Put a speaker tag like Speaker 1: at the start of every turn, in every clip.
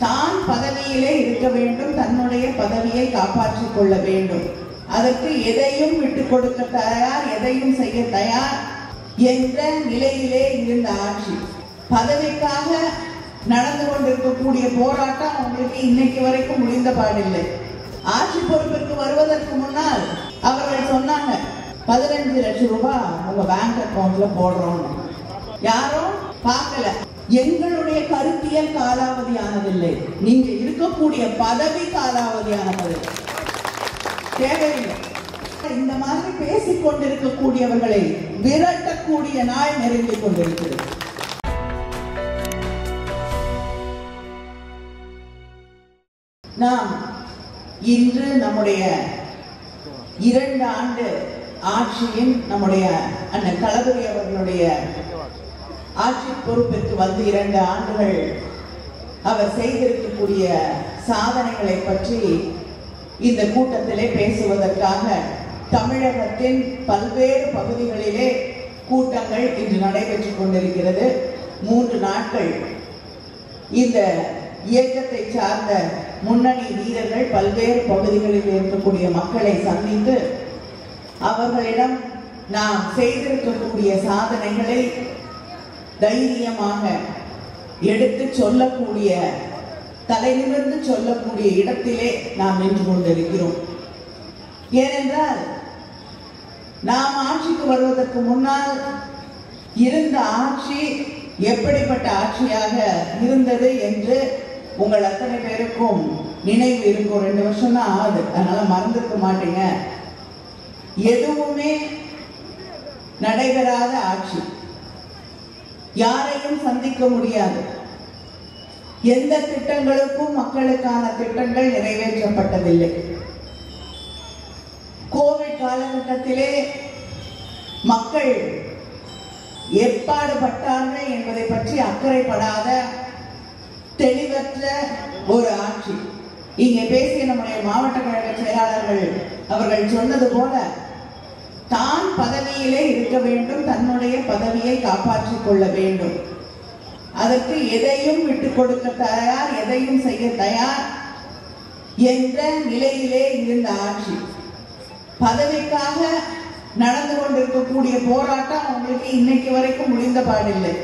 Speaker 1: தான் பதவியிலே இருக்க வேண்டும் தன்னுடைய பதவியை காப்பாற்றிக் கொள்ள வேண்டும் அதற்கு எதையும் விட்டுக் கொடுக்க தயார் எதையும் செய்ய தயார் என்ற நிலையிலே இருந்த ஆட்சி பதவிக்காக நடந்து கொண்டிருக்கக்கூடிய போராட்டம் அவங்களுக்கு இன்னைக்கு வரைக்கும் முடிந்த பாடில்லை ஆட்சி பொறுப்பிற்கு வருவதற்கு முன்னால் அவர்கள் சொன்னாங்க பதினஞ்சு லட்சம் ரூபாய் உங்க பேங்க் அக்கவுண்ட்ல போடுறோம் யாரும் பார்க்கல எங்களுடைய கருத்தியல் காலாவதியானதில்லை நீங்க இருக்கக்கூடிய பதவி காலாவதியானது தேவையில்லை இந்த மாதிரி பேசிக் கொண்டிருக்கக்கூடியவர்களை விரட்டக்கூடிய நாள் நெருங்கி கொண்டிருக்கிறது நாம் இன்று நம்முடைய இரண்டு ஆண்டு ஆட்சியின் நம்முடைய அண்ணன் தளபதி அவர்களுடைய ஆட்சி பொறுப்பிற்கு வந்து இரண்டு ஆண்டுகள் அவர் செய்திருக்கக்கூடிய சாதனைகளை பற்றி இந்த கூட்டத்திலே பேசுவதற்காக தமிழகத்தின் பல்வேறு பகுதிகளிலே கூட்டங்கள் இன்று நடைபெற்றுக் கொண்டிருக்கிறது மூன்று நாட்கள் இந்த இயக்கத்தை சார்ந்த முன்னணி வீரர்கள் பல்வேறு பகுதிகளில் இருக்கக்கூடிய மக்களை சந்தித்து அவர்களிடம் நாம் செய்திருக்கக்கூடிய சாதனைகளை தைரியமாக எடுத்து சொல்லக்கூடிய தலைநிமிர்ந்து சொல்லக்கூடிய இடத்திலே நாம் நின்று கொண்டிருக்கிறோம் ஏனென்றால் நாம் ஆட்சிக்கு வருவதற்கு முன்னால் இருந்த ஆட்சி எப்படிப்பட்ட ஆட்சியாக இருந்தது என்று உங்கள் அத்தனை பேருக்கும் நினைவு இருக்கும் ரெண்டு வருஷம் தான் ஆகுது அதனால மறந்துருக்க மாட்டீங்க எதுவுமே நடைபெறாத ஆட்சி யாரையும் சந்திக்க முடியாது எந்த திட்டங்களுக்கும் மக்களுக்கான திட்டங்கள் நிறைவேற்றப்பட்டதில்லை கோவிட் காலகட்டத்திலே மக்கள் எப்பாடுபட்டார்கள் என்பதை பற்றி அக்கறைப்படாத தெளிவற்ற ஒரு ஆட்சி இங்கே பேசிய நம்முடைய மாவட்ட கழக செயலாளர்கள் அவர்கள் சொன்னது போல தான் பதவியிலே இருக்க வேண்டும் தன்னுடைய பதவியை காப்பாற்றிக் கொள்ள வேண்டும் அதற்கு எதையும் விட்டுக் கொடுக்க தயார் எதையும் செய்ய தயார் என்ற நிலையிலே இருந்த ஆட்சி பதவிக்காக நடந்து கொண்டிருக்கக்கூடிய போராட்டம் அவங்களுக்கு இன்னைக்கு வரைக்கும் முடிந்த பாடில்லை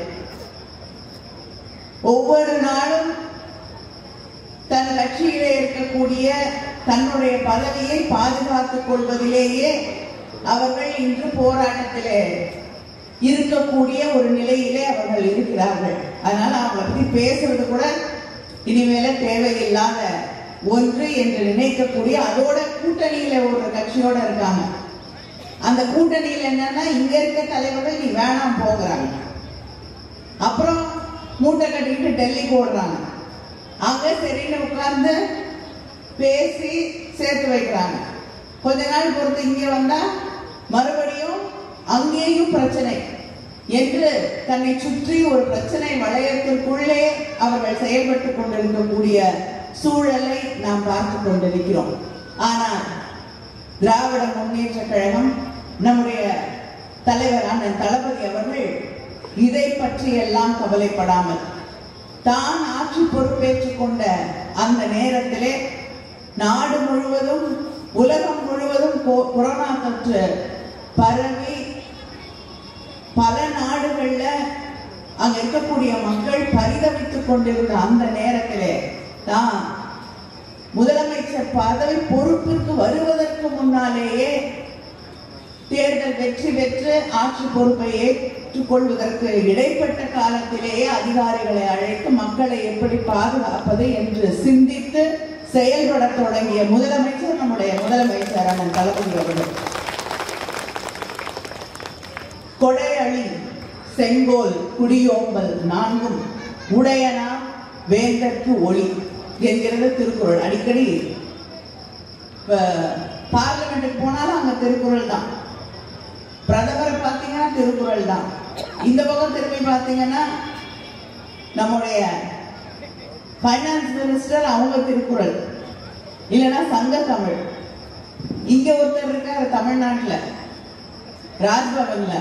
Speaker 1: ஒவ்வொரு நாளும் தன் கட்சியிலே இருக்கக்கூடிய தன்னுடைய பதவியை பாதுகாத்துக் கொள்வதிலேயே அவர்கள் இன்று போராட்டத்திலே இருக்கக்கூடிய ஒரு நிலையிலே அவர்கள் இருக்கிறார்கள் அதனால அவங்களை பத்தி பேசுறது கூட இனிமேல தேவையில்லாத ஒன்று என்று நினைக்கக்கூடிய அதோட கூட்டணியில ஒரு கட்சியோட இருக்காங்க அந்த கூட்டணியில் என்னன்னா இங்க இருக்க தலைவர்கள் நீ வேணாம் போகிறாங்க அப்புறம் மூட்டை கட்டிக்கிட்டு டெல்லிக்கு ஓடுறாங்க அங்க சரின்னு உட்கார்ந்து பேசி சேர்த்து வைக்கிறாங்க கொஞ்ச நாள் பொறுத்து இங்க வந்தா மறுபடியும் அங்கேயும் பிரச்சனை என்று தன்னை சுற்றி ஒரு பிரச்சனை வளையத்திற்குள்ளே அவர்கள் செயல்பட்டுக் கொண்டிருக்கக்கூடிய சூழலை நாம் பார்த்து கொண்டிருக்கிறோம் ஆனால் திராவிட முன்னேற்ற கழகம் நம்முடைய தலைவர் அண்ணன் தளபதி அவர்கள் இதை பற்றி எல்லாம் கவலைப்படாமல் தான் ஆட்சி பொறுப்பேற்றுக் கொண்ட அந்த நேரத்திலே நாடு முழுவதும் உலகம் முழுவதும் கொ- கொரோனா தொற்று பரவி பல நாடுகள்ல அங்க இருக்கக்கூடிய மக்கள் பரிதவித்துக் கொண்டிருந்த அந்த நேரத்திலே தான் முதலமைச்சர் பதவி பொறுப்பிற்கு வருவதற்கு முன்னாலேயே தேர்தல் வெற்றி பெற்று ஆட்சி பொறுப்பை ஏற்றுக்கொள்வதற்கு இடைப்பட்ட காலத்திலேயே அதிகாரிகளை அழைத்து மக்களை எப்படி பாதுகாப்பது என்று சிந்தித்து செயல்பட தொடங்கிய முதலமைச்சர் நம்முடைய முதலமைச்சர் அண்ணன் தளபதி அவர்கள் கொடையளி செங்கோல் குடியோம்பல் நான்கும் உடையனா வேந்தற்கு ஒளி என்கிறது திருக்குறள் அடிக்கடி இப்ப பார்லிமெண்ட்டுக்கு போனாலும் அங்க திருக்குறள் தான் பிரதமரை பார்த்தீங்கன்னா திருக்குறள் தான் இந்த பக்கம் திரும்பி பார்த்தீங்கன்னா நம்முடைய ஃபைனான்ஸ் மினிஸ்டர் அவங்க திருக்குறள் இல்லைன்னா சங்க தமிழ் இங்க ஒருத்தர் இருக்காரு தமிழ்நாட்டுல ராஜ்பவன்ல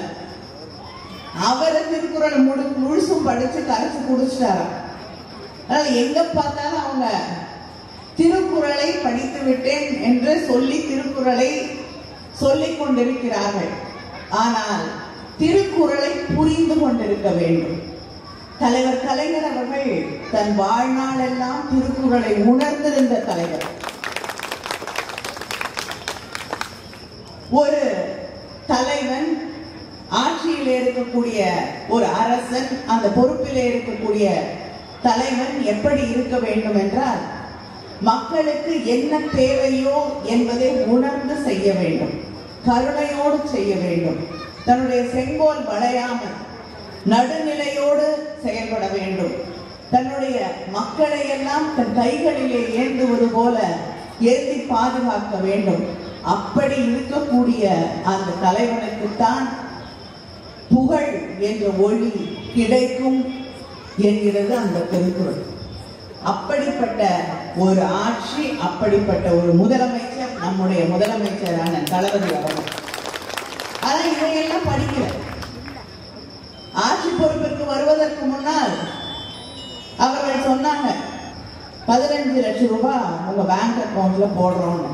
Speaker 1: அவர் திருக்குறள் முழு முழுசும் படிச்சு கரைச்சு குடிச்சிட்டாராம் அதனால எங்க பார்த்தாலும் அவங்க அவங்க திருக்குறளை படித்து விட்டேன் என்று சொல்லி திருக்குறளை சொல்லிக் கொண்டிருக்கிறார்கள் ஆனால் திருக்குறளை புரிந்து கொண்டிருக்க வேண்டும் தலைவர் கலைஞர் அவர்கள் தன் வாழ்நாளெல்லாம் திருக்குறளை உணர்ந்திருந்த தலைவர் ஒரு தலைவன் ஆட்சியில் இருக்கக்கூடிய ஒரு அரசன் அந்த பொறுப்பில் இருக்கக்கூடிய தலைவன் எப்படி இருக்க வேண்டும் என்றால் மக்களுக்கு என்ன தேவையோ என்பதை உணர்ந்து செய்ய வேண்டும் கருணையோடு செய்ய வேண்டும் தன்னுடைய செங்கோல் வளையாமல் நடுநிலையோடு செயல்பட வேண்டும் தன்னுடைய மக்களை எல்லாம் தன் கைகளிலே ஏந்துவது போல ஏந்தி பாதுகாக்க வேண்டும் அப்படி இருக்கக்கூடிய அந்த தலைவனுக்குத்தான் புகழ் என்ற ஒளி கிடைக்கும் என்கிறது அந்த திருக்குறள் அப்படிப்பட்ட ஒரு ஆட்சி அப்படிப்பட்ட ஒரு முதலமைச்சர் நம்முடைய முதலமைச்சரான தளபதி அவர்கள் ஆனா இதையெல்லாம் படிக்கல ஆட்சி பொறுப்பிற்கு வருவதற்கு முன்னால் அவர்கள் சொன்னாங்க பதினஞ்சு லட்சம் ரூபாய் உங்க பேங்க் அக்கவுண்ட்ல போடுறோம்னு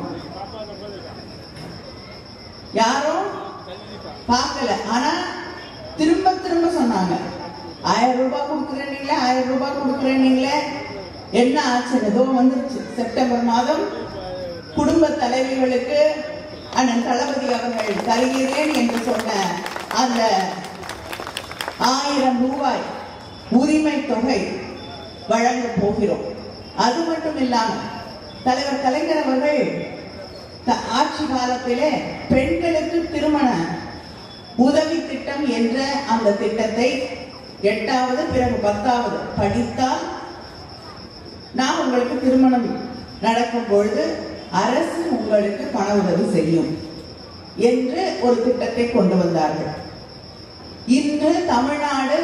Speaker 1: யாரும் பார்க்கல ஆனா திரும்ப திரும்ப சொன்னாங்க ஆயிரம் ரூபாய் கொடுக்குறேன்னீங்களே ஆயிரம் ரூபாய் கொடுக்குறேன்னீங்களே என்ன ஆச்சு ஏதோ வந்துருச்சு செப்டம்பர் மாதம் குடும்ப தலைவிகளுக்கு அண்ணன் தளபதி அவர்கள் தருகிறேன் என்று சொன்ன அந்த ஆயிரம் ரூபாய் உரிமை தொகை வழங்க போகிறோம் அது மட்டும் இல்லாமல் தலைவர் கலைஞர் அவர்கள் த- ஆட்சி காலத்திலே பெண்களுக்கு திருமண உதவி திட்டம் என்ற அந்த திட்டத்தை எட்டாவது பிறகு பத்தாவது படித்தால் நான் உங்களுக்கு திருமணம் நடக்கும் பொழுது அரசு உங்களுக்கு பண உதவி செய்யும் என்று ஒரு திட்டத்தை கொண்டு வந்தார்கள் இன்று தமிழ்நாடு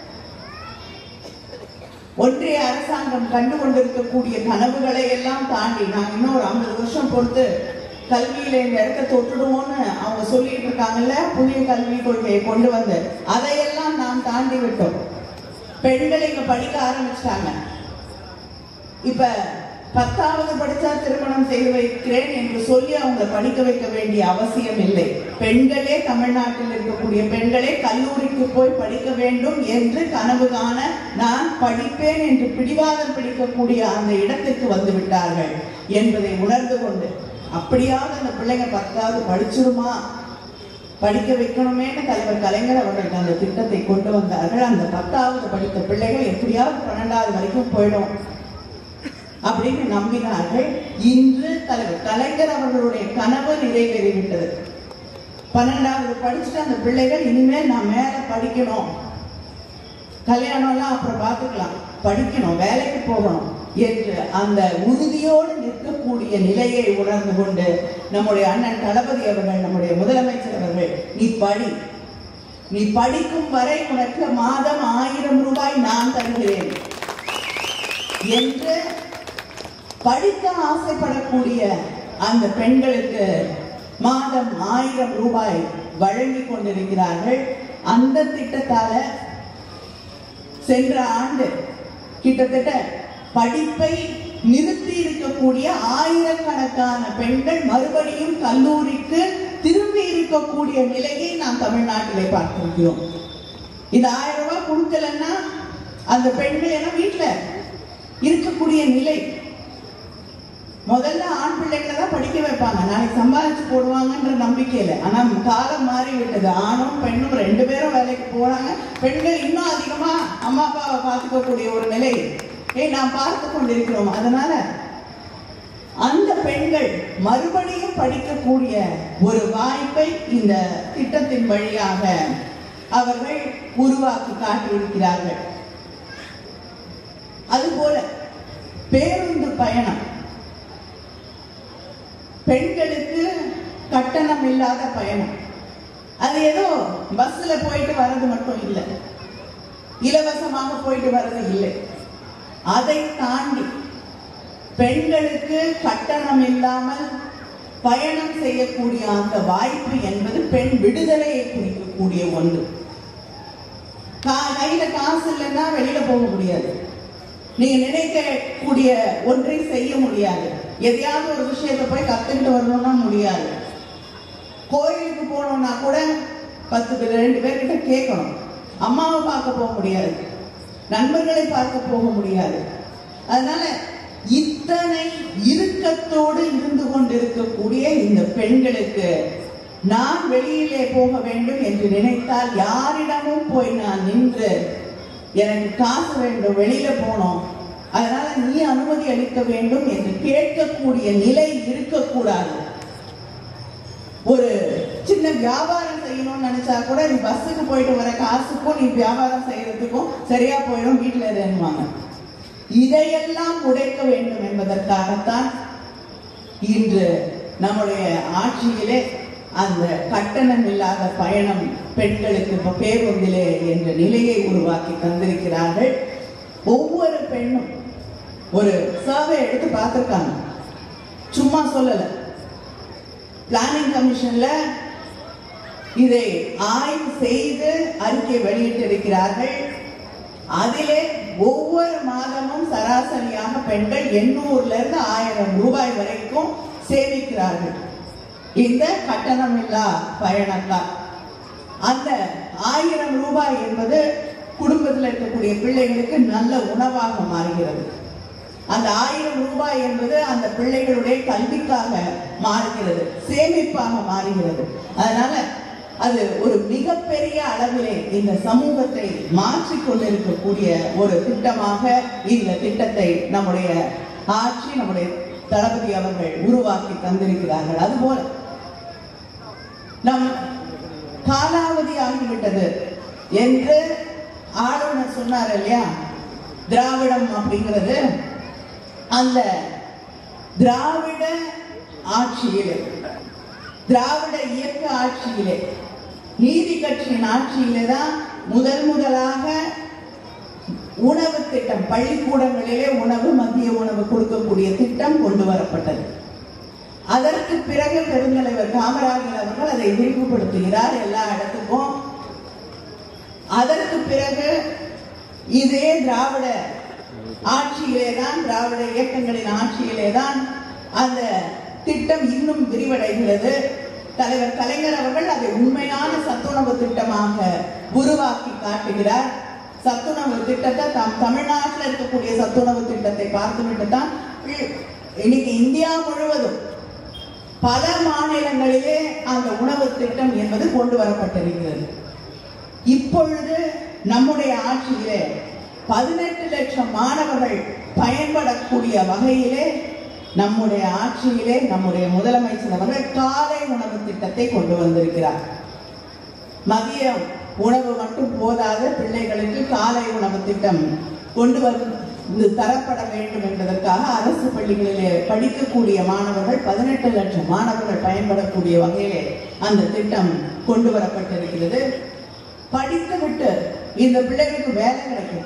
Speaker 1: ஒன்றிய அரசாங்கம் கண்டு கொண்டிருக்கக்கூடிய கனவுகளை எல்லாம் தாண்டி நாங்க இன்னும் ஒரு ஐம்பது வருஷம் பொறுத்து கல்வியில இந்த இடத்த தொட்டுடுவோம்னு அவங்க சொல்லிட்டு இருக்காங்கல்ல புதிய கல்வி கொள்கையை கொண்டு வந்து அதையெல்லாம் நாம் தாண்டி விட்டோம் பெண்கள் இங்க படிக்க ஆரம்பிச்சிட்டாங்க இப்ப பத்தாவது படிச்சா திருமணம் செய்து வைக்கிறேன் என்று சொல்லி அவங்க படிக்க வைக்க வேண்டிய அவசியம் இல்லை பெண்களே தமிழ்நாட்டில் இருக்கக்கூடிய பெண்களே கல்லூரிக்கு போய் படிக்க வேண்டும் என்று கனவு காண நான் படிப்பேன் என்று பிடிவாதம் பிடிக்கக்கூடிய அந்த இடத்திற்கு வந்து விட்டார்கள் என்பதை உணர்ந்து கொண்டு அப்படியாவது அந்த பிள்ளைங்க பத்தாவது படிச்சிருமா படிக்க வைக்கணுமேன்னு தலைவர் கலைஞர் அவர்கள் அந்த திட்டத்தை கொண்டு வந்தார்கள் அந்த பத்தாவது படித்த பிள்ளைகள் எப்படியாவது பன்னெண்டாவது வரைக்கும் போயிடும் அப்படின்னு நம்பினார்கள் இன்று தலைவர் கலைஞர் அவர்களுடைய கனவு நிறைவேறிவிட்டது பன்னெண்டாவது படிச்சுட்டு அந்த பிள்ளைகள் இனிமேல் நான் மேல படிக்கணும் கல்யாணம்லாம் அப்புறம் பார்த்துக்கலாம் படிக்கணும் வேலைக்கு போகணும் என்று அந்த உறுதியோடு நிற்கக்கூடிய நிலையை உணர்ந்து கொண்டு நம்முடைய அண்ணன் தளபதி அவர்கள் நம்முடைய முதலமைச்சர் அவர்கள் நீ படி நீ படிக்கும் வரை உனக்கு மாதம் ஆயிரம் ரூபாய் நான் தருகிறேன் என்று படிக்க ஆசைப்படக்கூடிய அந்த பெண்களுக்கு மாதம் ஆயிரம் ரூபாய் வழங்கி கொண்டிருக்கிறார்கள் அந்த திட்டத்தால சென்ற ஆண்டு கிட்டத்தட்ட படிப்பை நிறுத்தி இருக்கக்கூடிய ஆயிரக்கணக்கான பெண்கள் மறுபடியும் கல்லூரிக்கு திரும்பி இருக்கக்கூடிய நிலையை நாம் தமிழ்நாட்டிலே பார்த்திருக்கிறோம் இந்த ஆயிரம் ரூபாய் கொடுக்கலன்னா அந்த பெண்கள் எல்லாம் வீட்டுல இருக்கக்கூடிய நிலை முதல்ல ஆண் பிள்ளைகளை தான் படிக்க வைப்பாங்க நாளைக்கு சம்பாதிச்சு போடுவாங்கன்ற நம்பிக்கையில ஆனா காலம் மாறி விட்டது ஆணும் பெண்ணும் ரெண்டு பேரும் வேலைக்கு போறாங்க பெண்கள் இன்னும் அதிகமா அம்மா அப்பாவை பார்த்துக்கக்கூடிய ஒரு நிலை ஏய் நாம் பார்த்து கொண்டிருக்கிறோம் அதனால அந்த பெண்கள் மறுபடியும் படிக்கக்கூடிய ஒரு வாய்ப்பை இந்த திட்டத்தின் வழியாக அவர்கள் உருவாக்கி காட்டியிருக்கிறார்கள் அதுபோல பேருந்து பயணம் பெண்களுக்கு கட்டணம் இல்லாத பயணம் அது ஏதோ பஸ்ல போயிட்டு வர்றது மட்டும் இல்லை இலவசமாக போயிட்டு வர்றது இல்லை அதை தாண்டி பெண்களுக்கு கட்டணம் இல்லாமல் பயணம் செய்யக்கூடிய அந்த வாய்ப்பு என்பது பெண் விடுதலையை குறிக்கக்கூடிய ஒன்று கா- கையில காசு இல்லைன்னா வெளியில போக முடியாது நீங்க நினைக்கக்கூடிய ஒன்றை செய்ய முடியாது எதையாவது ஒரு விஷயத்தை போய் கத்துக்கிட்டு வரணும்னா முடியாது கோயிலுக்கு போனோம்னா கூட பத்து பேர் ரெண்டு பேர்கிட்ட கேட்கணும் அம்மாவை பார்க்க போக முடியாது நண்பர்களை பார்க்க போக முடியாது அதனால இத்தனை இறுக்கத்தோடு இருந்து கொண்டிருக்கக்கூடிய இந்த பெண்களுக்கு நான் வெளியிலே போக வேண்டும் என்று நினைத்தால் யாரிடமும் போய் நான் நின்று எனக்கு காசு வேண்டும் வெளியில போனோம் அதனால நீ அனுமதி அளிக்க வேண்டும் என்று கேட்கக்கூடிய நிலை இருக்கக்கூடாது ஒரு சின்ன வியாபாரம் செய்யணும்னு நினைச்சா கூட நீ பஸ்ஸுக்கு போயிட்டு வர காசுக்கும் நீ வியாபாரம் செய்யறதுக்கும் சரியா போயிடும் வீட்டுல இருவாங்க இதையெல்லாம் உடைக்க வேண்டும் என்பதற்காகத்தான் இன்று நம்முடைய ஆட்சியிலே அந்த கட்டணம் இல்லாத பயணம் பெண்களுக்கு இப்ப பேருந்திலே என்ற நிலையை உருவாக்கி தந்திருக்கிறார்கள் ஒவ்வொரு பெண்ணும் ஒரு சர்வே எடுத்து பார்த்திருக்காங்க சும்மா சொல்லல பிளானிங் கமிஷன்ல இதை ஆய்வு செய்து அறிக்கை வெளியிட்டிருக்கிறார்கள் அதிலே ஒவ்வொரு மாதமும் சராசரியாக பெண்கள் எண்ணூறுல இருந்து ஆயிரம் ரூபாய் வரைக்கும் சேமிக்கிறார்கள் இந்த கட்டணமில்லா பயணத்தால் அந்த ஆயிரம் ரூபாய் என்பது குடும்பத்தில் இருக்கக்கூடிய பிள்ளைகளுக்கு நல்ல உணவாக மாறுகிறது அந்த ஆயிரம் ரூபாய் என்பது அந்த பிள்ளைகளுடைய கல்விக்காக மாறுகிறது சேமிப்பாக மாறுகிறது அதனால அது ஒரு மிகப்பெரிய அளவிலே இந்த சமூகத்தை மாற்றிக் கொண்டிருக்கக்கூடிய ஒரு திட்டமாக இந்த திட்டத்தை நம்முடைய ஆட்சி நம்முடைய தளபதி அவர்கள் உருவாக்கி தந்திருக்கிறார்கள் அதுபோல நம் காலாவதி ஆகிவிட்டது என்று ஆளுநர் சொன்னார் இல்லையா திராவிடம் அப்படிங்கிறது அந்த திராவிட ஆட்சியிலே திராவிட இயக்க ஆட்சியிலே நீதி கட்சியின் ஆட்சியிலே தான் முதல் முதலாக உணவு திட்டம் பள்ளிக்கூடங்களிலே உணவு மதிய உணவு கொடுக்கக்கூடிய திட்டம் கொண்டு வரப்பட்டது அதற்கு பிறகு பெருந்தலைவர் காமராஜர் அவர்கள் அதை விரிவுபடுத்துகிறார் எல்லா இடத்துக்கும் அதற்கு பிறகு இதே திராவிட ஆட்சியிலே தான் திராவிட இயக்கங்களின் ஆட்சியிலே தான் அந்த திட்டம் இன்னும் விரிவடைகிறது தலைவர் கலைஞர் அவர்கள் அதை உண்மையான சத்துணவு திட்டமாக உருவாக்கி காட்டுகிறார் சத்துணவு திட்டத்தை தாம் தமிழ்நாட்டில் இருக்கக்கூடிய சத்துணவு திட்டத்தை பார்த்துவிட்டு தான் இன்னைக்கு இந்தியா முழுவதும் பல மாநிலங்களிலே அந்த உணவு திட்டம் என்பது கொண்டு வரப்பட்டிருக்கிறது இப்பொழுது நம்முடைய ஆட்சியிலே பதினெட்டு லட்சம் மாணவர்கள் பயன்படக்கூடிய வகையிலே நம்முடைய ஆட்சியிலே நம்முடைய முதலமைச்சர் அவர்கள் காலை உணவு திட்டத்தை கொண்டு வந்திருக்கிறார் மதியம் உணவு மட்டும் போதாத பிள்ளைகளுக்கு காலை உணவு திட்டம் கொண்டு வந்து தரப்பட வேண்டும் என்பதற்காக அரசு பள்ளிகளிலே படிக்கக்கூடிய மாணவர்கள் பதினெட்டு லட்சம் மாணவர்கள் பயன்படக்கூடிய வகையிலே அந்த திட்டம் கொண்டு வரப்பட்டிருக்கிறது படித்து விட்டு இந்த பிள்ளைகளுக்கு வேலை கிடைக்கும்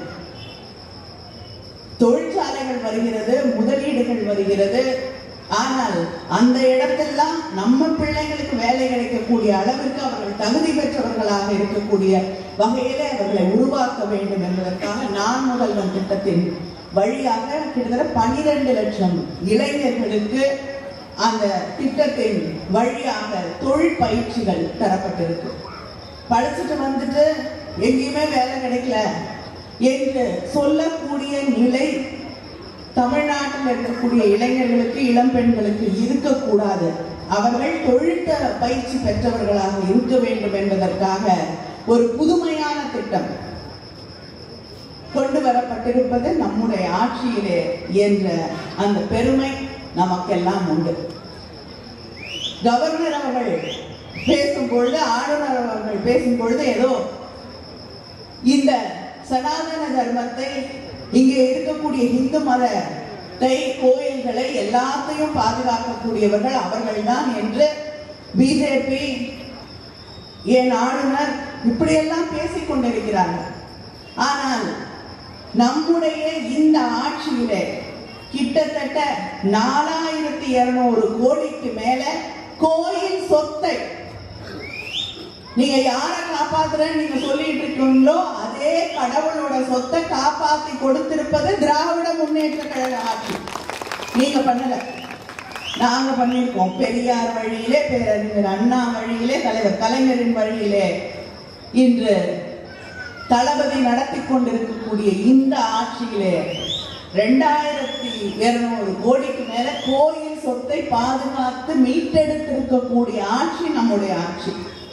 Speaker 1: தொழிற்சாலைகள் வருகிறது முதலீடுகள் வருகிறது ஆனால் அந்த இடத்தெல்லாம் நம்ம பிள்ளைங்களுக்கு வேலை கிடைக்கக்கூடிய அளவிற்கு அவர்கள் தகுதி பெற்றவர்களாக இருக்கக்கூடிய வகையிலே அவர்களை உருவாக்க வேண்டும் என்பதற்காக நான் முதல்வன் திட்டத்தின் வழியாக கிட்டத்தட்ட பனிரெண்டு லட்சம் இளைஞர்களுக்கு அந்த திட்டத்தின் வழியாக தொழில் பயிற்சிகள் தரப்பட்டிருக்கு படிச்சுட்டு வந்துட்டு எங்கேயுமே வேலை கிடைக்கல என்று சொல்லக்கூடிய நிலை தமிழ்நாட்டில் இருக்கக்கூடிய இளைஞர்களுக்கு இளம் பெண்களுக்கு இருக்கக்கூடாது அவர்கள் தொழில்த பயிற்சி பெற்றவர்களாக இருக்க வேண்டும் என்பதற்காக ஒரு புதுமையான திட்டம் கொண்டு வரப்பட்டிருப்பது நம்முடைய ஆட்சியிலே என்ற அந்த பெருமை நமக்கெல்லாம் உண்டு கவர்னர் அவர்கள் பேசும்பொழுது ஆளுநர் அவர்கள் பேசும்பொழுது ஏதோ இந்த சனாதன தர்மத்தை இங்கே இருக்கக்கூடிய இந்து மதத்தை கோயில்களை எல்லாத்தையும் பாதுகாக்கக்கூடியவர்கள் அவர்கள்தான் என்று பிஜேபி என் ஆளுநர் இப்படியெல்லாம் பேசிக் கொண்டிருக்கிறார்கள் ஆனால் நம்முடைய இந்த ஆட்சியிலே கிட்டத்தட்ட நாலாயிரத்தி இருநூறு கோடிக்கு மேல கோயில் சொத்தை நீங்க யாரை காப்பாத்துறேன்னு நீங்க சொல்லிட்டு இருக்கீங்களோ அதே கடவுளோட சொத்தை காப்பாத்தி கொடுத்திருப்பது திராவிட முன்னேற்ற கழக ஆட்சி நீங்க பண்ணல நாங்க பண்ணியிருக்கோம் பெரியார் வழியிலே பேரறிஞர் அண்ணா வழியிலே தலைவர் கலைஞரின் வழியிலே இன்று தளபதி நடத்தி கொண்டிருக்கக்கூடிய இந்த ஆட்சியிலே ரெண்டாயிரத்தி இருநூறு கோடிக்கு மேல கோயில் சொத்தை பாதுகாத்து மீட்டெடுத்திருக்கக்கூடிய ஆட்சி நம்முடைய ஆட்சி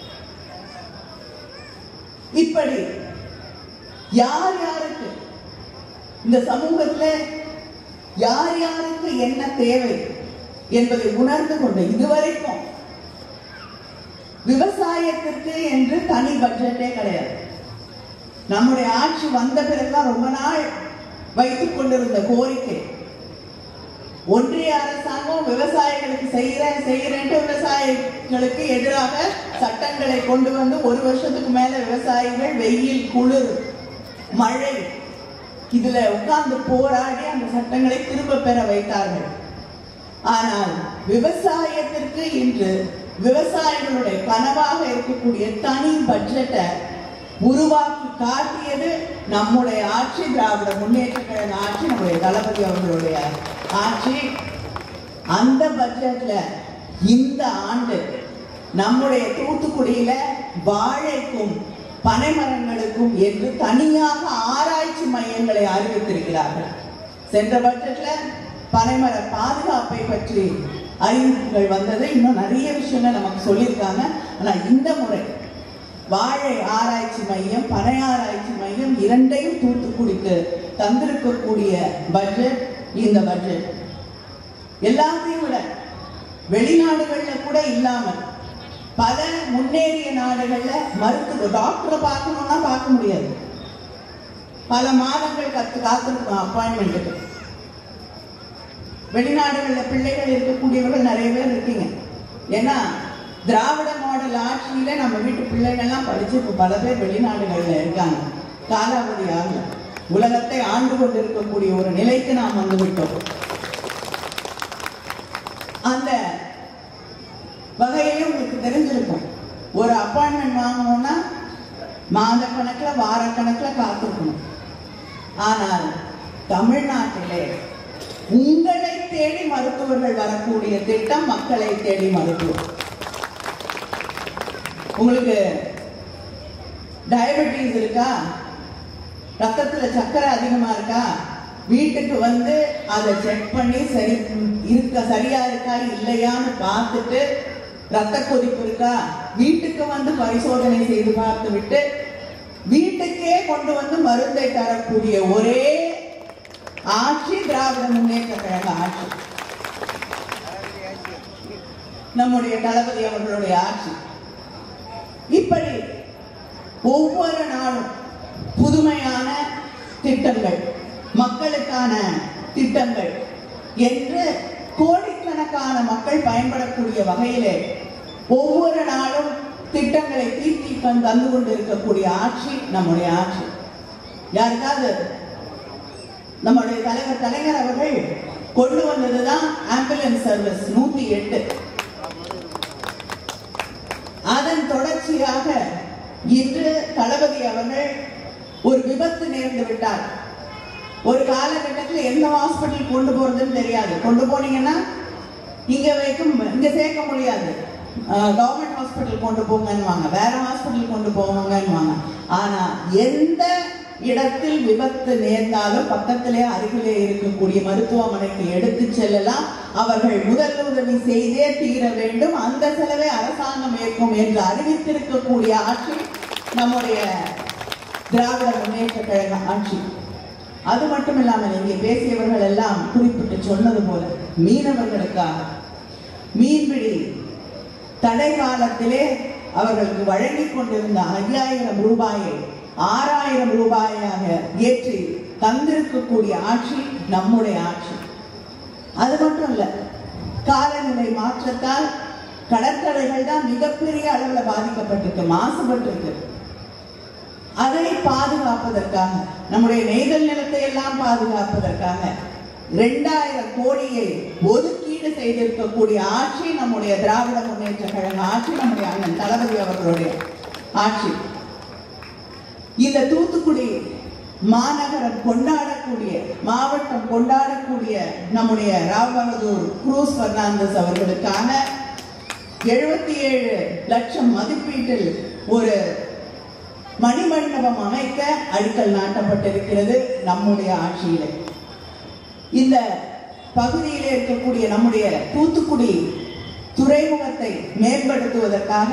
Speaker 1: இப்படி யார் யாருக்கு இந்த சமூகத்துல யார் யாருக்கு என்ன தேவை என்பதை உணர்ந்து கொண்டு இதுவரைக்கும் விவசாயத்திற்கு என்று தனி பட்ஜெட்டே கிடையாது நம்முடைய ஆட்சி வந்த பிறகுதான் ரொம்ப நாள் வைத்துக் கொண்டிருந்த கோரிக்கை ஒன்றிய அரசாங்கம் விவசாயிகளுக்கு செய்யறேன் செய்யறேன்ட்டு விவசாயிகளுக்கு எதிராக சட்டங்களை கொண்டு வந்து ஒரு வருஷத்துக்கு மேல விவசாயிகள் வெயில் குளிர் மழை இதுல உட்கார்ந்து போராடி அந்த சட்டங்களை திரும்ப பெற வைத்தார்கள் ஆனால் விவசாயத்திற்கு இன்று விவசாயிகளுடைய கனவாக இருக்கக்கூடிய தனி பட்ஜெட்டை உருவாக்கி காட்டியது நம்முடைய ஆட்சி திராவிட முன்னேற்ற கழக ஆட்சி நம்முடைய தளபதி அவர்களுடைய ஆட்சி அந்த பட்ஜெட்ல இந்த ஆண்டு நம்முடைய தூத்துக்குடியில வாழைக்கும் பனைமரங்களுக்கும் என்று தனியாக ஆராய்ச்சி மையங்களை அறிவித்திருக்கிறார்கள் சென்ற பட்ஜெட்ல பனைமர பாதுகாப்பை பற்றி அறிவிப்புகள் வந்தது இன்னும் நிறைய விஷயங்கள் நமக்கு சொல்லியிருக்காங்க ஆனா இந்த முறை வாழை ஆராய்ச்சி மையம் பனை ஆராய்ச்சி மையம் இரண்டையும் தூத்துக்குடிக்கு தந்திருக்கக்கூடிய பட்ஜெட் இந்த பட்ஜெட் எல்லாத்தையும் விட வெளிநாடுகள்ல கூட இல்லாமல் பல முன்னேறிய நாடுகள்ல மருத்துவ டாக்டரை பார்க்கணும்னா பார்க்க முடியாது பல மாதங்கள் கத்து காத்திருக்கணும் அப்பாயின்மெண்ட்டுக்கு வெளிநாடுகள்ல பிள்ளைகள் இருக்கக்கூடியவர்கள் நிறைய பேர் இருக்கீங்க ஏன்னா திராவிட மாடல் ஆட்சியில நம்ம வீட்டு பிள்ளைகள்லாம் படிச்சு இப்ப பல பேர் வெளிநாடுகள்ல இருக்காங்க காலாவதி ஆகல உலகத்தை ஆண்டு கொண்டிருக்கக்கூடிய ஒரு நிலைக்கு நாம் வந்து விட்டோம் அந்த வகையிலும் உங்களுக்கு தெரிஞ்சிருக்கும் ஒரு அப்பாயின்மெண்ட் வாங்கணும்னா மாத கணக்கில் வார கணக்கில் காத்திருக்கணும் ஆனால் தமிழ்நாட்டிலே உங்களை தேடி மருத்துவர்கள் வரக்கூடிய திட்டம் மக்களை தேடி மருத்துவம் உங்களுக்கு டயபெட்டிஸ் இருக்கா ரத்தத்துல சர்க்கரை அதிகமா இருக்கா வீட்டுக்கு வந்து அதை செக் பண்ணி சரி இருக்க சரியா இருக்கா இல்லையான்னு பார்த்துட்டு ரத்த கொதிப்பு இருக்கா வீட்டுக்கு வந்து பரிசோதனை செய்து பார்த்து விட்டு வீட்டுக்கே கொண்டு வந்து மருந்தை தரக்கூடிய ஒரே ஆட்சி திராவிட முன்னேற்ற கழக ஆட்சி நம்முடைய தளபதி அவர்களுடைய ஆட்சி இப்படி ஒவ்வொரு நாளும் புதுமையான திட்டங்கள் மக்களுக்கான திட்டங்கள் என்று கோடிக்கணக்கான மக்கள் பயன்படக்கூடிய வகையிலே ஒவ்வொரு நாளும் திட்டங்களை தீர்த்தி தந்து கொண்டிருக்கக்கூடிய ஆட்சி நம்முடைய ஆட்சி யாருக்காவது நம்முடைய தலைவர் கலைஞர் அவர்கள் கொண்டு வந்ததுதான் ஆம்புலன்ஸ் சர்வீஸ் நூத்தி எட்டு அதன் தொடர்ச்சியாக இன்று தளபதி அவர்கள் ஒரு விபத்து நேர்ந்து விட்டார் ஒரு காலகட்டத்தில் எந்த ஹாஸ்பிட்டல் கொண்டு போறதுன்னு தெரியாது கொண்டு போனீங்கன்னா இங்க வைக்கும் இங்க சேர்க்க முடியாது கவர்மெண்ட் ஹாஸ்பிட்டல் கொண்டு போங்கன்னுவாங்க வேற ஹாஸ்பிட்டல் கொண்டு போவாங்கன்னுவாங்க ஆனா எந்த இடத்தில் விபத்து நேர்ந்தாலும் பக்கத்திலே அருகிலே இருக்கக்கூடிய மருத்துவமனைக்கு எடுத்து செல்லலாம் அவர்கள் முதல் உதவி செய்தே தீர வேண்டும் அந்த செலவை அரசாங்கம் ஏற்கும் என்று அறிவித்திருக்கக்கூடிய ஆட்சி நம்முடைய திராவிட முன்னேற்ற கழக ஆட்சி அது மட்டும் இல்லாமல் இங்கே பேசியவர்கள் எல்லாம் குறிப்பிட்டு சொன்னது போல மீனவர்களுக்காக மீன்பிடி தடை காலத்திலே அவர்களுக்கு வழங்கிக் கொண்டிருந்த ஐயாயிரம் ரூபாயை ஆறாயிரம் ரூபாயாக ஏற்றி தந்திருக்கக்கூடிய ஆட்சி நம்முடைய ஆட்சி அது மட்டும் இல்ல காலநிலை மாற்றத்தால் கடற்கரைகள் தான் மிகப்பெரிய அளவுல பாதிக்கப்பட்டிருக்கு மாசுபட்டிருக்கு அதை பாதுகாப்பதற்காக நம்முடைய நெய்தல் நிலத்தை எல்லாம் பாதுகாப்பதற்காக ரெண்டாயிரம் கோடியை ஒதுக்கீடு செய்திருக்கக்கூடிய ஆட்சி நம்முடைய திராவிட முன்னேற்ற கழக ஆட்சி நம்முடைய அண்ணன் தளபதி அவர்களுடைய ஆட்சி இந்த தூத்துக்குடி மாநகரம் கொண்டாடக்கூடிய மாவட்டம் கொண்டாடக்கூடிய நம்முடைய ராவ் பகதூர் குரூஸ் பெர்னாண்டஸ் அவர்களுக்கான எழுபத்தி ஏழு லட்சம் மதிப்பீட்டில் ஒரு மணிமண்டபம் அமைக்க அடிக்கல் நாட்டப்பட்டிருக்கிறது நம்முடைய ஆட்சியிலே இந்த பகுதியிலே இருக்கக்கூடிய நம்முடைய தூத்துக்குடி துறைமுகத்தை மேம்படுத்துவதற்காக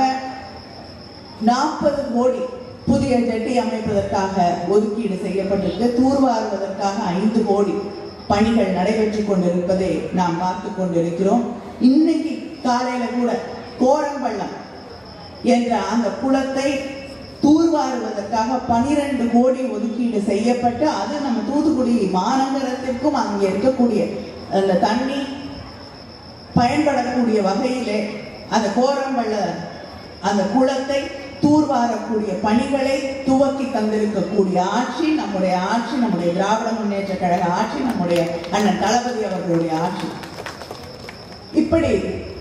Speaker 1: நாற்பது கோடி புதிய ஜெட்டி அமைப்பதற்காக ஒதுக்கீடு செய்யப்பட்டிருக்கு தூர்வாருவதற்காக ஐந்து கோடி பணிகள் நடைபெற்றுக் கொண்டிருப்பதை நாம் பார்த்து கொண்டிருக்கிறோம் இன்னைக்கு காலையில கூட கோரம்பள்ளம் என்ற அந்த குளத்தை தூர்வாருவதற்காக பனிரெண்டு கோடி ஒதுக்கீடு செய்யப்பட்டு அது நம்ம தூத்துக்குடி மாநகரத்திற்கும் அங்கே இருக்கக்கூடிய அந்த தண்ணி பயன்படக்கூடிய வகையிலே அந்த கோரம்பள்ள அந்த குளத்தை தூர்வாரக்கூடிய பணிகளை துவக்கி தந்திருக்கக்கூடிய ஆட்சி நம்முடைய ஆட்சி நம்முடைய திராவிட முன்னேற்ற கழக ஆட்சி நம்முடைய அண்ணன் தளபதி அவர்களுடைய ஆட்சி இப்படி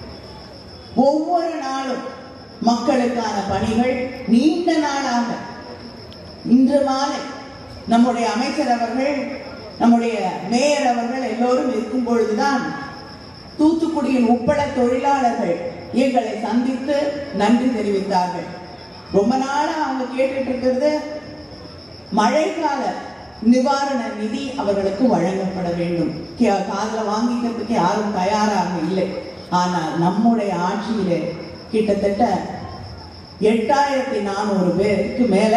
Speaker 1: ஒவ்வொரு நாளும் மக்களுக்கான பணிகள் நீண்ட நாளாக இன்று மாலை நம்முடைய அமைச்சர் அவர்கள் நம்முடைய மேயர் அவர்கள் எல்லோரும் இருக்கும் பொழுதுதான் தூத்துக்குடியின் உப்பள தொழிலாளர்கள் எங்களை சந்தித்து நன்றி தெரிவித்தார்கள் ரொம்ப நாளா அவங்க கேட்டுட்டு இருக்கிறது மழைக்கால நிவாரண நிதி அவர்களுக்கு வழங்கப்பட வேண்டும் கே- காதுல வாங்கிக்கிறதுக்கு யாரும் தயாராக இல்லை ஆனால் நம்முடைய ஆட்சியிலே கிட்டத்தட்ட எட்டாயிரத்தி நானூறு பேருக்கு மேல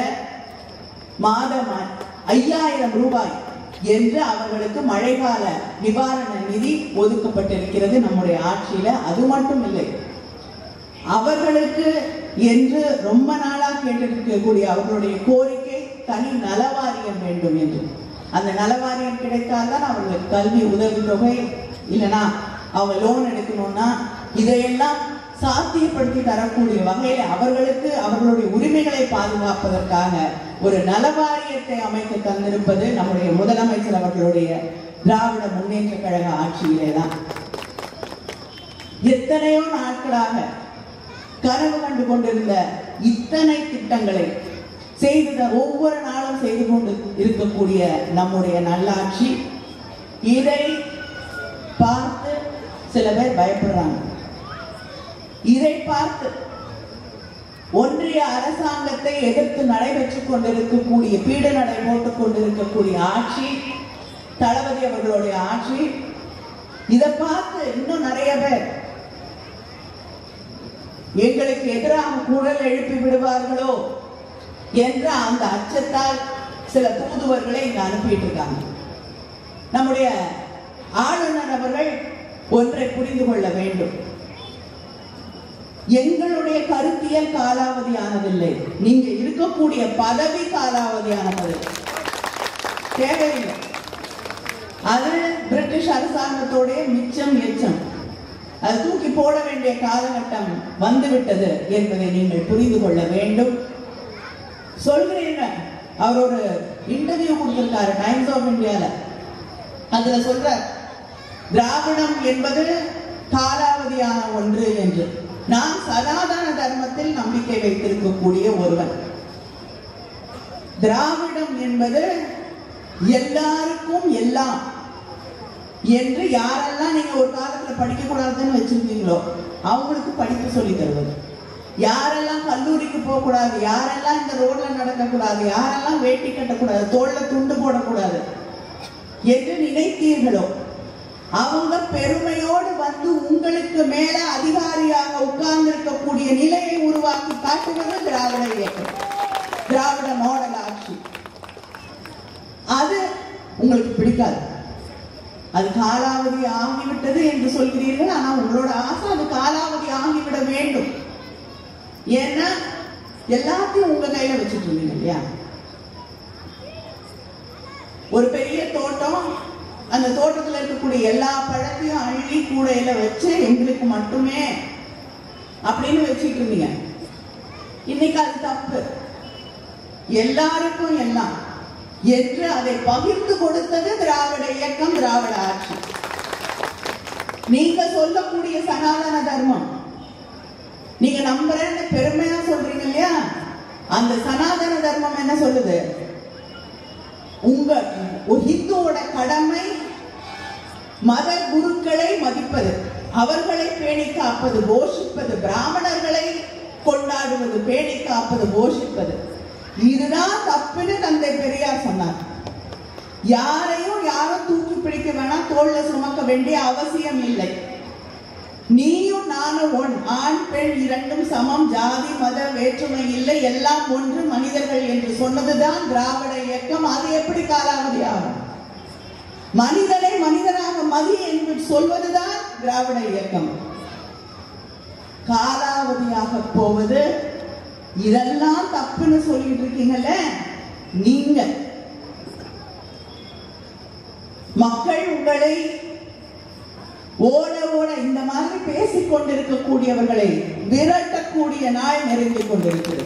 Speaker 1: மாதம் ஐயாயிரம் ரூபாய் என்று அவர்களுக்கு மழைக்கால நிவாரண நிதி ஒதுக்கப்பட்டிருக்கிறது நம்முடைய ஆட்சியில அது மட்டும் இல்லை அவர்களுக்கு என்று ரொம்ப நாளா கேட்டிருக்கக்கூடிய அவர்களுடைய கோரிக்கை தனி நலவாரியம் வேண்டும் என்று அந்த நலவாரியம் கிடைத்தால்தான் அவர்களுக்கு கல்வி உதவித்தொகை இல்லைன்னா அவங்க லோன் எடுக்கணும்னா இதையெல்லாம் சாத்தியப்படுத்தி தரக்கூடிய வகையில் அவர்களுக்கு அவர்களுடைய உரிமைகளை பாதுகாப்பதற்காக ஒரு நலவாரியத்தை அமைத்து தந்திருப்பது நம்முடைய முதலமைச்சர் அவர்களுடைய திராவிட முன்னேற்ற கழக ஆட்சியிலே தான் எத்தனையோ நாட்களாக கனவு கண்டு கொண்டிருந்த இத்தனை திட்டங்களை செய்து த- ஒவ்வொரு நாளும் செய்து கொண்டு இருக்கக்கூடிய நம்முடைய நல்லாட்சி இதை பார்த்து சில பேர் பயப்படுறாங்க இதை பார்த்து ஒன்றிய அரசாங்கத்தை எதிர்த்து நடைபெற்றுக் கொண்டிருக்கக்கூடிய பீட நடை போட்டுக் கொண்டிருக்கக்கூடிய ஆட்சி தளபதி அவர்களுடைய ஆட்சி இதை பார்த்து இன்னும் நிறைய பேர் எங்களுக்கு எதிராக குரல் எழுப்பி விடுவார்களோ என்ற அந்த அச்சத்தால் சில தூதுவர்களை இங்க அனுப்பிட்டு இருக்காங்க நம்முடைய ஆளுநர் அவர்கள் ஒன்றை புரிந்து கொள்ள வேண்டும் எங்களுடைய கருத்தியல் காலாவதியானதில்லை நீங்க இருக்கக்கூடிய பதவி காலாவதியானது தேவையில்லை அது பிரிட்டிஷ் அரசாங்கத்தோடைய மிச்சம் எச்சம் அது தூக்கி போட வேண்டிய காலகட்டம் வந்துவிட்டது என்பதை நீங்கள் புரிந்து கொள்ள வேண்டும் சொல்கிறீங்க அவர் ஒரு இன்டர்வியூ கொடுத்திருக்காரு டைம்ஸ் ஆஃப் இந்தியால அதுல சொல்ற திராவிடம் என்பது காலாவதியான ஒன்று என்று நான் சனாதன தர்மத்தில் நம்பிக்கை வைத்திருக்கக்கூடிய ஒருவன் திராவிடம் என்பது எல்லாருக்கும் எல்லாம் என்று யாரெல்லாம் நீங்க ஒரு காலத்துல படிக்க கூடாதுன்னு வச்சிருந்தீங்களோ அவங்களுக்கு படிப்பு சொல்லி தருவது யாரெல்லாம் கல்லூரிக்கு போக கூடாது யாரெல்லாம் இந்த ரோட்ல நடக்க கூடாது யாரெல்லாம் வேட்டி கட்டக்கூடாது தோல்ல துண்டு போடக்கூடாது என்று நினைத்தீர்களோ அவங்க பெருமையோடு வந்து உங்களுக்கு மேல அதிகாரியாக உட்கார்ந்து இருக்கக்கூடிய நிலையை உருவாக்கி காட்டுவது திராவிட இயக்கம் திராவிட மாடல் ஆட்சி அது உங்களுக்கு பிடிக்காது அது காலாவதி ஆகிவிட்டது என்று சொல்கிறீர்கள் ஆனா உங்களோட ஆசை அது காலாவதி ஆகிவிட வேண்டும் ஏன்னா எல்லாத்தையும் உங்க கையில வச்சுட்டு இருந்தீங்க இல்லையா ஒரு பெரிய தோட்டம் அந்த தோட்டத்துல இருக்கக்கூடிய எல்லா பழத்தையும் அள்ளி கூடையில வச்சு எங்களுக்கு மட்டுமே அப்படின்னு வச்சுட்டு இருந்தீங்க இன்னைக்கு அது தப்பு எல்லாருக்கும் எல்லாம் என்று அதை பகிர்ந்து கொடுத்தது திராவிட இயக்கம் திராவிட ஆட்சி நீங்க சொல்லக்கூடிய சனாதன தர்மம் நீங்க நம்புறேன்னு பெருமையா சொல்றீங்க இல்லையா அந்த சனாதன தர்மம் என்ன சொல்லுது உங்க ஒரு ஹிந்துவோட கடமை மத குருக்களை மதிப்பது அவர்களை பேணி காப்பது போஷிப்பது பிராமணர்களை கொண்டாடுவது பேணி காப்பது போஷிப்பது இதுதான் தப்புன்னு தந்தை பெரியார் சொன்னார் யாரையும் யாரும் தூக்கி பிடிக்க வேணாம் தோல்ல சுமக்க வேண்டிய அவசியம் இல்லை நீயும் நானும் ஒன் ஆண் பெண் இரண்டும் சமம் ஜாதி மத வேற்றுமை இல்லை எல்லாம் ஒன்று மனிதர்கள் என்று சொன்னதுதான் திராவிட இயக்கம் அது எப்படி காலாவதி ஆகும் மனிதனை மனிதனாக மதி என்று சொல்வதுதான் திராவிட இயக்கம் காலாவதியாக போவது இதெல்லாம் தப்புன்னு சொல்லிட்டு இருக்கீங்கல்ல நீங்க மக்கள் உங்களை ஓட ஓட இந்த மாதிரி பேசிக் கொண்டிருக்கக்கூடியவர்களை விரட்டக்கூடிய நாள் நெருங்கிக் கொண்டிருக்கிறது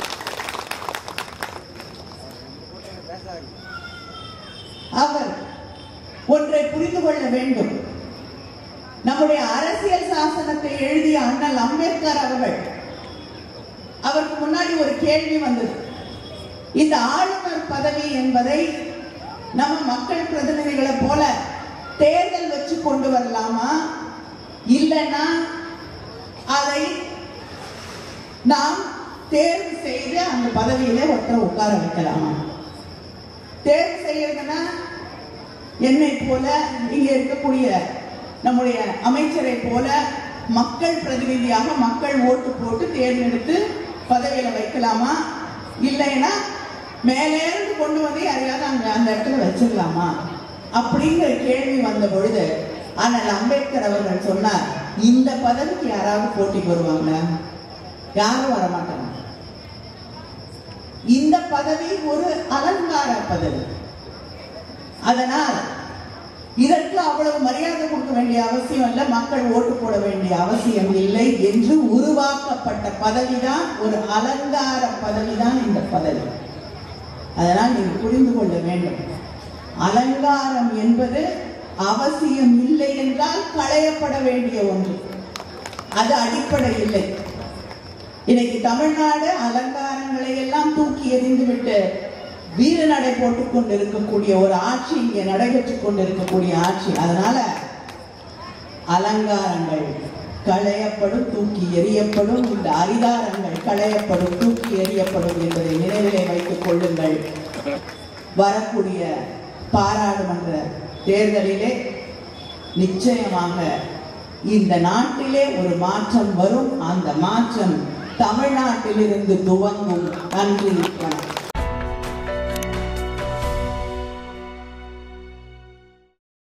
Speaker 1: அவர் ஒன்றை புரிந்து கொள்ள வேண்டும் நம்முடைய அரசியல் சாசனத்தை எழுதிய அண்ணல் அம்பேத்கர் அவர்கள் அவருக்கு முன்னாடி ஒரு கேள்வி வந்தது இந்த ஆளுநர் பதவி என்பதை நம்ம மக்கள் பிரதிநிதிகளை போல தேர்தல் வச்சு கொண்டு வரலாமா இல்லைன்னா அதை நாம் தேர்வு செய்து அந்த பதவியில ஒருத்தரை உட்கார வைக்கலாமா தேர்வு செய்யறதுன்னா என்னை போல இங்க இருக்கக்கூடிய நம்முடைய அமைச்சரை போல மக்கள் பிரதிநிதியாக மக்கள் ஓட்டு போட்டு தேர்ந்தெடுத்து பதவியில வைக்கலாமா இல்லைன்னா மேலே இருந்து கொண்டு வந்து யாரையாவது அங்க அந்த இடத்துல வச்சிடலாமா அப்படிங்கிற கேள்வி வந்த பொழுது ஆனால் அம்பேத்கர் அவர்கள் சொன்னார் இந்த பதவிக்கு யாராவது போட்டிக்கு வருவாங்க யாரும் வரமாட்டாங்க இந்த பதவி ஒரு அலங்கார பதவி அதனால் இதற்கு அவ்வளவு மரியாதை கொடுக்க வேண்டிய அவசியம் இல்லை மக்கள் ஓட்டு போட வேண்டிய அவசியம் இல்லை என்று உருவாக்கப்பட்ட பதவிதான் ஒரு அலங்கார பதவிதான் இந்த பதவி அதனால் நீங்கள் புரிந்து கொள்ள வேண்டும் அலங்காரம் என்பது அவசியம் இல்லை என்றால் களையப்பட வேண்டிய ஒன்று அது அடிப்படை இல்லை இன்னைக்கு தமிழ்நாடு அலங்காரங்களை எல்லாம் தூக்கி எறிந்துவிட்டு வீர நடை போட்டுக் கொண்டு இருக்கக்கூடிய ஒரு ஆட்சி இங்கே நடைபெற்றுக் கொண்டு இருக்கக்கூடிய ஆட்சி அதனால அலங்காரங்கள் களையப்படும் தூக்கி எறியப்படும் இந்த அரிதாரங்கள் களையப்படும் தூக்கி எறியப்படும் என்பதை நினைவிலே வைத்துக் கொள்ளுங்கள் வரக்கூடிய பாராளுமன்ற தேர்தலிலே நிச்சயமாக இந்த நாட்டிலே ஒரு மாற்றம் வரும் அந்த மாற்றம் தமிழ்நாட்டிலிருந்து துவங்கும் நன்றி வணக்கம்